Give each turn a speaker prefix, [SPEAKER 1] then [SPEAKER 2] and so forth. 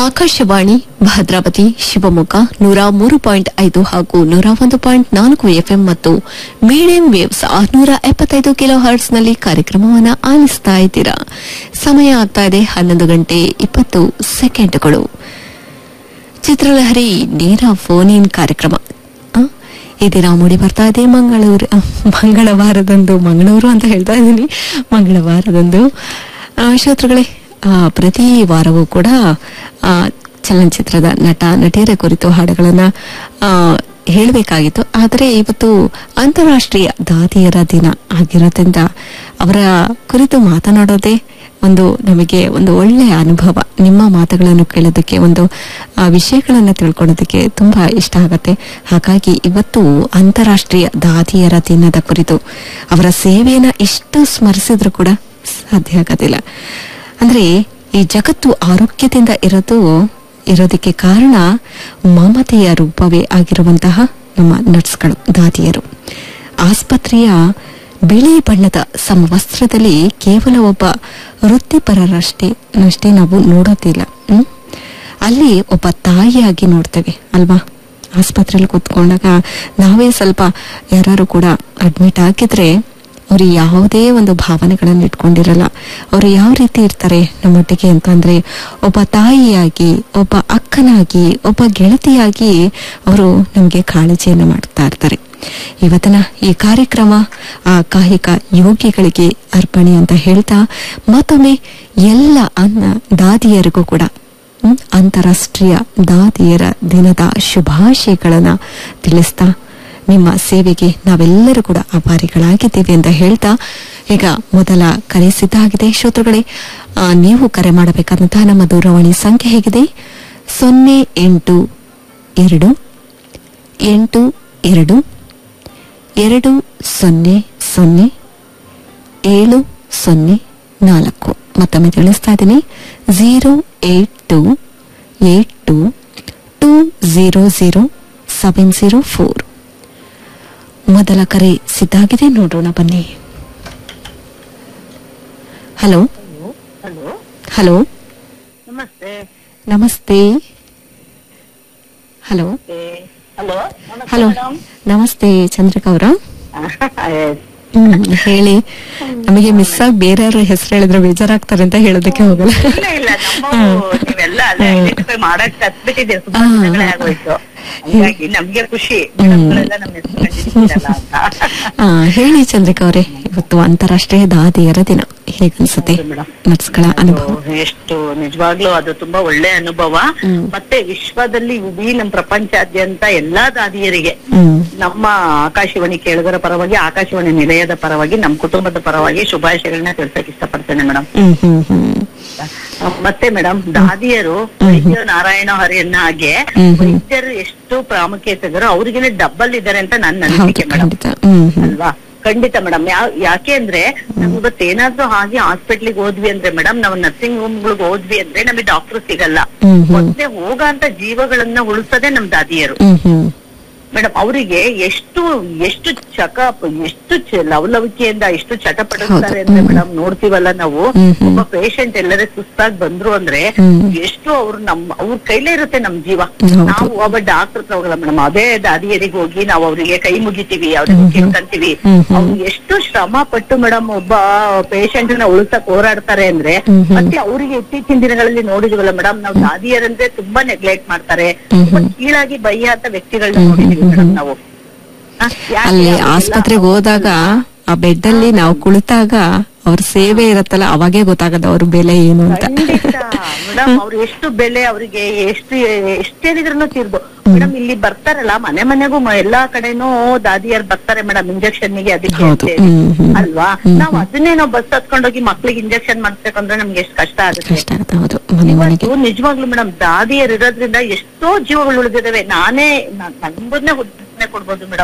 [SPEAKER 1] ಆಕಾಶವಾಣಿ ಭದ್ರಾವತಿ ಶಿವಮೊಗ್ಗ ನೂರ ಮೂರು ಪಾಯಿಂಟ್ ಐದು ಹಾಗೂ ನೂರ ಒಂದು ಪಾಯಿಂಟ್ ನಾಲ್ಕು ಎಫ್ಎಂ ಮತ್ತು ಮೀಡಿಯಂ ವೇವ್ಸ್ ಆರ್ನೂರ ಎಪ್ಪತ್ತೈದು ಕಿಲೋ ಹರ್ಟ್ಸ್ನಲ್ಲಿ ಕಾರ್ಯಕ್ರಮವನ್ನು ಆಲಿಸ್ತಾ ಇದ್ದೀರಾ ಸಮಯ ಆಗ್ತಾ ಇದೆ ಹನ್ನೊಂದು ಗಂಟೆ ಇಪ್ಪತ್ತು ಸೆಕೆಂಡ್ಗಳು ಚಿತ್ರಲಹರಿ ನೇರ ಫೋನ್ ಇನ್ ಕಾರ್ಯಕ್ರಮ ಆ, ಈ ದಿನ ಮೂಡಿ ಬರ್ತಾ ಇದೆ ಮಂಗಳೂರು ಆ, ಮಂಗಳವಾರದಂದು ಮಂಗಳೂರು ಅಂತ ಹೇಳ್ತಾ ಇದ್ದೀನಿ ಮಂಗಳವಾರದಂದು ಆ, ಶ್ರೋತೃಗಳೇ ಆ, ಪ್ರತಿ ವಾರವೂ ಕೂಡ ಆ, ಚಲನಚಿತ್ರದ ನಟ ನಟಿಯರ ಕುರಿತು ಹಾಡುಗಳನ್ನ ಆ, ಹೇಳಬೇಕಾಗಿತ್ತು ಆದರೆ ಇವತ್ತು ಅಂತಾರಾಷ್ಟ್ರೀಯ ದಾದಿಯರ ದಿನ ಆಗಿರೋದ್ರಿಂದ ಅವರ ಕುರಿತು ಮಾತನಾಡೋದೇ ಒಂದು ನಮಗೆ ಒಂದು ಒಳ್ಳೆಯ ಅನುಭವ ನಿಮ್ಮ ಮಾತುಗಳನ್ನು ಕೇಳೋದಕ್ಕೆ ಒಂದು ಆ, ವಿಷಯಗಳನ್ನು ತಿಳ್ಕೊಳ್ಳೋದಕ್ಕೆ ತುಂಬಾ ಇಷ್ಟ ಆಗತ್ತೆ ಹಾಗಾಗಿ ಇವತ್ತು ಅಂತಾರಾಷ್ಟ್ರೀಯ ದಾದಿಯರ ದಿನದ ಕುರಿತು ಅವರ ಸೇವೆಯನ್ನ ಎಷ್ಟು ಸ್ಮರಿಸಿದ್ರು ಕೂಡ ಸಾಧ್ಯ ಆಗೋದಿಲ್ಲ ಅಂದ್ರೆ ಈ ಜಗತ್ತು ಆರೋಗ್ಯದಿಂದ ಇರೋದು ಇರೋದಕ್ಕೆ ಕಾರಣ ಮಮತೆಯ ರೂಪವೇ ಆಗಿರುವಂತಹ ನಮ್ಮ ನರ್ಸ್ಗಳು ದಾದಿಯರು ಆಸ್ಪತ್ರೆಯ ಬಿಳಿ ಬಣ್ಣದ ಸಮವಸ್ತ್ರದಲ್ಲಿ ಕೇವಲ ಒಬ್ಬ ವೃತ್ತಿಪರರಷ್ಟೇ ಅಷ್ಟೇ ನಾವು ನೋಡೋದಿಲ್ಲ ಹ್ಮ್? ಅಲ್ಲಿ ಒಬ್ಬ ತಾಯಿಯಾಗಿ ನೋಡ್ತೇವೆ ಅಲ್ವಾ ಆಸ್ಪತ್ರೆಯಲ್ಲಿ ಕೂತ್ಕೊಂಡಾಗ ನಾವೇ ಸ್ವಲ್ಪ ಯಾರು ಕೂಡ ಅಡ್ಮಿಟ್ ಆಗಿದ್ರೆ ಅವ್ರು ಯಾವುದೇ ಒಂದು ಭಾವನೆಗಳನ್ನು ಇಟ್ಕೊಂಡಿರಲ್ಲ ಅವರು ಯಾವ ರೀತಿ ಇರ್ತಾರೆ ನಮ್ಮೊಟ್ಟಿಗೆ ಅಂತಂದ್ರೆ ಒಬ್ಬ ತಾಯಿಯಾಗಿ ಒಬ್ಬ ಅಕ್ಕನಾಗಿ ಒಬ್ಬ ಗೆಳತಿಯಾಗಿ ಅವರು ನಮಗೆ ಕಾಳಜಿಯನ್ನು ಮಾಡ್ತಾ ಇರ್ತಾರೆ ಇವತ್ತಿನ ಈ ಕಾರ್ಯಕ್ರಮ ಆ ಕಾಯಿಕ ಯೋಗಿಗಳಿಗೆ ಅರ್ಪಣೆ ಅಂತ ಹೇಳ್ತಾ ಮತ್ತೊಮ್ಮೆ ಎಲ್ಲ ಅನ್ನ ದಾದಿಯರಿಗೂ ಕೂಡ ಹ್ಮ್, ಅಂತಾರಾಷ್ಟ್ರೀಯ ದಾದಿಯರ ದಿನದ ಶುಭಾಶಯಗಳನ್ನ ತಿಳಿಸ್ತಾ ನಿಮ್ಮ ಸೇವೆಗೆ ನಾವೆಲ್ಲರೂ ಕೂಡ ಆಭಾರಿಗಳಾಗಿದ್ದೇವೆ ಅಂತ ಹೇಳ್ತಾ ಈಗ ಮೊದಲ ಕರೆ ಸಿದ್ಧ ಆಗಿದೆ ಶ್ರೋತೃಗಳೇ ಆ, ನೀವು ಕರೆ ಮಾಡಬೇಕಾದಂತಹ ನಮ್ಮ ದೂರವಾಣಿ ಸಂಖ್ಯೆ ಹೇಗಿದೆ ಸೊನ್ನೆ ಎಂಟು ಎರಡು ಎಂಟು ಎರಡು ಎರಡು ಸೊನ್ನೆ ಸೊನ್ನೆ ಏಳು ಸೊನ್ನೆ ನಾಲ್ಕು ಮತ್ತೊಮ್ಮೆ ತಿಳಿಸ್ತಾ ಇದ್ದೀನಿ zero eight two eight two two zero zero seven zero four ಮೊದಲ ಕರೆ ಸಿದ್ಧಾಗಿದೆ ನೋಡೋಣ ಬನ್ನಿ ಹಲೋ
[SPEAKER 2] ಹಲೋ
[SPEAKER 1] ಹಲೋ
[SPEAKER 2] ನಮಸ್ತೆ
[SPEAKER 1] ನಮಸ್ತೆ ಹಲೋ
[SPEAKER 2] ಹಲೋ
[SPEAKER 1] ಹಲೋ ನಮಸ್ತೆ ಚಂದ್ರಿಕಾ ಅವರ
[SPEAKER 2] ನಮಸ್ತೆ
[SPEAKER 1] ಹ್ಮ್ ಹೇಳಿ ನಮಗೆ ಮಿಸ್ ಆಗಿ ಬೇರೆಯವ್ರ ಹೆಸರು ಹೇಳಿದ್ರೆ ಬೇಜಾರಾಗ್ತಾರೆ ಅಂತ ಹೇಳೋದಕ್ಕೆ ಹೋಗಲ್ಲ
[SPEAKER 2] ಇಲ್ಲ ಇಲ್ಲ ನಮ್ಮವು ನೀವೆಲ್ಲ ಅಲ್ಲೇ ಐಡೆಂಟಿಫೈ ಮಾಡಕ್ ಕತ್ಬಿಟ್ಟಿದ್ದೀರಿ ತುಂಬಾ
[SPEAKER 1] ಹಾ.
[SPEAKER 2] ದಿನಗಳೇ ಆಗೋಯ್ತು ಹಂಗಾಗಿ ನಮ್ಗೆ ಖುಷಿ ಮೇಡಮ್ಗಳೆಲ್ಲ ನಮ್ಮ ಹೆಸರು ಕಂಡಿದ್ದೀರಲ್ಲ ಅಂತ
[SPEAKER 1] ಆ, ಹೇಳಿ ಚಂದ್ರಿಕಾ ಅವರೇ ಇವತ್ತು ಅಂತಾರಾಷ್ಟ್ರೀಯ ದಾದಿಯರ ದಿನ ಹೇಗನ್ಸುತ್ತೆ
[SPEAKER 2] ಹೌದು ಮೇಡಮ್.
[SPEAKER 1] ನರ್ಸ್ಗಳ ಅನುಭವ
[SPEAKER 2] ಅದು ಎಷ್ಟು ನಿಜವಾಗ್ಲೂ ಅದು ತುಂಬಾ ಒಳ್ಳೆ ಅನುಭವ
[SPEAKER 1] ಹ್ಮ್.
[SPEAKER 2] ಮತ್ತೆ ವಿಶ್ವದಲ್ಲಿ ಇಡೀ ನಮ್ಮ ಪ್ರಪಂಚಾದ್ಯಂತ ಎಲ್ಲಾ ದಾದಿಯರಿಗೆ
[SPEAKER 1] ಹ್ಮ್
[SPEAKER 2] ನಮ್ಮ ಆಕಾಶವಾಣಿ ಕೇಳುಗರ ಪರವಾಗಿ ಆಕಾಶವಾಣಿ ನಿಲಯದ ಪರವಾಗಿ ನಮ್ಮ ಕುಟುಂಬದ ಪರವಾಗಿ ಶುಭಾಶಯಗಳನ್ನ ತಿಳಿಸಕ್ ಇಷ್ಟಪಡ್ತೇನೆ ಮೇಡಮ್
[SPEAKER 1] ಹ್ಮ್ ಹ್ಮ್ ಹ್ಮ್
[SPEAKER 2] ಮತ್ತೆ ಮೇಡಮ್ ದಾದಿಯರು ವೈದ್ಯ ನಾರಾಯಣ ಹರಿಯನ್ನ ಹಾಗೆ
[SPEAKER 1] ಹ್ಮ್ ಹ್ಮ್.
[SPEAKER 2] ವೈದ್ಯರು ಎಷ್ಟು ಪ್ರಾಮುಖ್ಯತೆ ಇದಾರೋ ಅವ್ರಿಗೇನೆ ಡಬ್ಬಲ್ ಇದ್ದಾರೆ ಅಂತ ನನ್ನ
[SPEAKER 1] ಹೌದು
[SPEAKER 2] ಅನಿಸಿಕೆ ಮೇಡಮ್
[SPEAKER 1] ಖಂಡಿತ ಹ್ಮ್ ಹ್ಮ್
[SPEAKER 2] ಅಲ್ವಾ ಖಂಡಿತ ಮೇಡಮ್ ಯಾಕೆ ಅಂದ್ರೆ ನಮ್ಗೆ ಇವತ್ತು ಏನಾದ್ರೂ ಹಾಗೆ ಹಾಸ್ಪಿಟ್ಲಿಗೆ ಹೋದ್ವಿ ಅಂದ್ರೆ ಮೇಡಮ್ ನಾವು ನರ್ಸಿಂಗ್ ಹೋಮ್ಗಳಿಗೆ ಹೋದ್ವಿ ಅಂದ್ರೆ ನಮಗೆ ಡಾಕ್ಟರ್ ಸಿಗಲ್ಲ
[SPEAKER 1] ಹ್ಮ್ ಹ್ಮ್
[SPEAKER 2] ಮೊದ್ಲೇ ಹೋಗಂತ ಜೀವಗಳನ್ನ ಉಳಿಸೋದೇ ನಮ್ ದಾದಿಯರು
[SPEAKER 1] ಹ್ಮ್ ಹ್ಮ್
[SPEAKER 2] ಮೇಡಮ್ ಅವರಿಗೆ ಎಷ್ಟು ಎಷ್ಟು ಚಕ ಎಷ್ಟು ಚ- ಲವಲವಿಕೆಯಿಂದ ಎಷ್ಟು ಚಟ ಪಡಿಸ್ತಾರೆ
[SPEAKER 1] ಹೌದು.
[SPEAKER 2] ಅಂದ್ರೆ
[SPEAKER 1] ಹ್ಮ್.
[SPEAKER 2] ಮೇಡಮ್ ನೋಡ್ತೀವಲ್ಲ ನಾವು
[SPEAKER 1] ಹ್ಮ್ ಹ್ಮ್.
[SPEAKER 2] ಒಬ್ಬ ಪೇಷಂಟ್ ಎಲ್ಲರೇ ಸುಸ್ತಾಗಿ ಬಂದ್ರು ಅಂದ್ರೆ
[SPEAKER 1] ಹ್ಮ್.
[SPEAKER 2] ಎಷ್ಟು ಅವ್ರು ನಮ್ ಅವ್ರ ಕೈಲೇ ಇರುತ್ತೆ ನಮ್ ಜೀವ
[SPEAKER 1] ಹೌದು.
[SPEAKER 2] ನಾವು ಒಬ್ಬ ಡಾಕ್ಟರ್ ಹತ್ರ ಹೋಗಲ್ಲ ಮೇಡಮ್ ಅದೇ ದಾದಿಯರಿಗೆ ಹೋಗಿ ನಾವು ಅವರಿಗೆ ಕೈ ಮುಗಿತೀವಿ ಅವ್ರಿಗೆ
[SPEAKER 1] ಹ್ಮ್ ಹ್ಮ್.
[SPEAKER 2] ಕೇಳ್ಕಂತೀವಿ
[SPEAKER 1] ಹ್ಮ್ ಹ್ಮ್.
[SPEAKER 2] ಅವ್ರು ಎಷ್ಟು ಶ್ರಮ ಪಟ್ಟು ಮೇಡಮ್ ಒಬ್ಬ ಪೇಷಂಟ್ ನ ಉಳಿಸಕ್ ಹೋರಾಡ್ತಾರೆ ಅಂದ್ರೆ
[SPEAKER 1] ಹ್ಮ್ ಹ್ಮ್.
[SPEAKER 2] ಮತ್ತೆ ಅವರಿಗೆ ಇತ್ತೀಚಿನ ದಿನಗಳಲ್ಲಿ ನೋಡಿದ್ವಲ್ಲ ಮೇಡಮ್ ನಾವು ದಾದಿಯರಂದ್ರೆ ತುಂಬಾ ನೆಗ್ಲೆಕ್ಟ್ ಮಾಡ್ತಾರೆ
[SPEAKER 1] ಹ್ಮ್
[SPEAKER 2] ತುಂಬಾ
[SPEAKER 1] ಹ್ಮ್.
[SPEAKER 2] ಕೀಳಾಗಿ ಬೈಯಾತ ವ್ಯಕ್ತಿಗಳನ್ನ
[SPEAKER 1] ಹ್ಮ್ ಹ್ಮ್
[SPEAKER 2] ನೋಡಿದೀವಿ
[SPEAKER 1] ಹ್ಮ್
[SPEAKER 2] ಮೇಡಮ್
[SPEAKER 1] ಹ್ಮ್.
[SPEAKER 2] ನಾವು ಹ? ಯಾಕೆ
[SPEAKER 1] ಅಲ್ಲಿ
[SPEAKER 2] ಅವ್ರಿಗೆಲ್ಲ
[SPEAKER 1] ಆಸ್ಪತ್ರೆಗೆ ಹೋದಾಗ ಆ ಬೆಡ್ ಅಲ್ಲಿ ನಾವು ಕುಳಿತಾಗ ಅವ್ರ ಸೇವೆ ಇರತ್ತಲ್ಲ ಅವಾಗೇ ಗೊತ್ತಾಗದ ಅವ್ರ ಬೆಲೆ ಏನು ಅಂತ
[SPEAKER 2] ಖಂಡಿತ ಮೇಡಮ್ ಅವ್ರು ಎಷ್ಟು ಬೆಲೆ ಅವರಿಗೆ ಎಷ್ಟು ಎಷ್ಟೇನಿದ್ರು ತೀರ್ಬೋ ಮೇಡಮ್ ಇಲ್ಲಿ ಬರ್ತಾರಲ್ಲ ಮನೆ ಮನೆಗೂ ಮ- ಎಲ್ಲಾ ಕಡೆನೂ ದಾದಿಯರ್ ಬರ್ತಾರೆ ಮೇಡಮ್ ಇಂಜೆಕ್ಷನ್ ಗೆ ಅದಕ್ಕೆ
[SPEAKER 1] ಹೌದು.
[SPEAKER 2] ಅಂತ ಹೇಳಿ.
[SPEAKER 1] ಹ್ಮ್, ಹ್ಮ್.
[SPEAKER 2] ಅಲ್ವಾ
[SPEAKER 1] ಹ್ಮ್,
[SPEAKER 2] ನಾವ್ ಅದನ್ನೇ ನಾವು ಬಸ್ ಹತ್ಕೊಂಡೋಗಿ ಮಕ್ಳಿಗೆ ಇಂಜೆಕ್ಷನ್ ಮಾಡಿಸ್ಬೇಕಂದ್ರೆ ನಮ್ಗೆ ಎಷ್ಟು ಕಷ್ಟ ಆಗುತ್ತೆ
[SPEAKER 1] ಕಷ್ಟ ಆಗುತ್ತೆ ಹೌದು ಮನೆ ಮನೆಗೆ
[SPEAKER 2] ಇವತ್ತು ನಿಜವಾಗ್ಲೂ ಮೇಡಮ್ ದಾದಿಯರ್ ಇರೋದ್ರಿಂದ ಎಷ್ಟೋ ಜೀವಗಳು ಉಳಿದಿದಾವೆ ನಾನೇ ನನ್ಬನ್ನೇ ಉದಾಹರಣೆ ಕೊಡ್ಬೋದು ಮೇಡಮ್